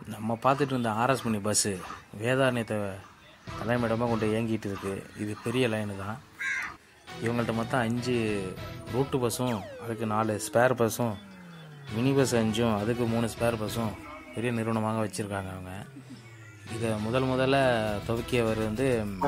நம்ம பார்த்துட்டு இருந்த ஆர்எஸ் மணி பஸ்ஸு வேதாரண்யத்தை தலைமையிடமாக கொண்டு இயங்கிட்டு இருக்கு இது பெரிய லைனு தான் இவங்கள்ட்ட மொத்தம் அஞ்சு ரூட்டு பஸ்ஸும் அதுக்கு நாலு ஸ்பேர் பஸ்ஸும் மினி பஸ் அஞ்சும் அதுக்கு மூணு ஸ்பேர் பஸ்ஸும் பெரிய நிறுவனமாக வச்சுருக்காங்க அவங்க இதை முதல் முதல்ல துவக்கியவர் வந்து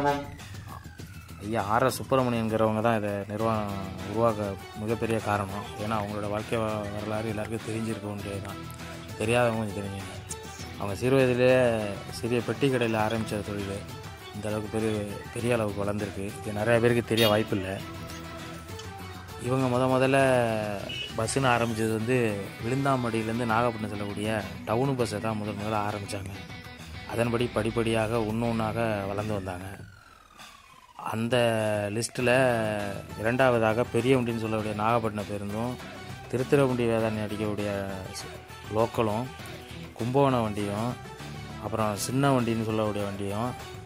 ஐயா ஆர் எஸ் சுப்பிரமணியங்கிறவங்க தான் இதை நிர்வாகம் உருவாக்க மிகப்பெரிய காரணம் ஏன்னா அவங்களோட வாழ்க்கை வ- வரலாறு எல்லாருக்கும் தெரிஞ்சிருக்க வேண்டியது தான் தெரியாதவங்க கொஞ்சம் தெரிஞ்சுங்க அவங்க சிறு வயதிலே சிறிய பெட்டி கடையில் ஆரம்பித்த தொழில் இந்த அளவுக்கு பெரிய பெரிய அளவுக்கு வளர்ந்துருக்கு இது நிறைய பேருக்கு தெரிய வாய்ப்பில்லை இவங்க முத முதல்ல பஸ்ஸுன்னு ஆரம்பித்தது வந்து விழுந்தாமடியிலேருந்து நாகப்பட்டினம் செல்லக்கூடிய டவுனு பஸ்ஸை தான் முதல் முதல்ல ஆரம்பித்தாங்க அதன்படி படிப்படியாக ஒன்று ஒன்றாக வளர்ந்து வந்தாங்க அந்த லிஸ்ட்டில் இரண்டாவதாக பெரிய வண்டின்னு சொல்லக்கூடிய நாகப்பட்டினம் பேருந்தும் திருத்திரவண்டி வேதாரணி அடிக்கக்கூடிய ஸ்- லோக்கலும் கும்பகோணம் வண்டியும் அப்புறம் சின்ன வண்டின்னு சொல்லக்கூடிய வண்டியும்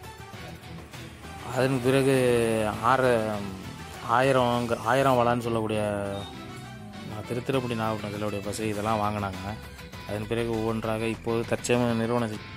அதன் பிறகு ஆறு ஆயிரம் ஆயிரம் வளான்னு சொல்லக்கூடிய நான் திருத்திரப்படி நாகப்பட்டினம் செல்லக்கூடிய பஸ்ஸு இதெல்லாம் வாங்கினாங்க அதன் பிறகு ஒவ்வொன்றாக இப்போது தற்சமய நிறுவனம்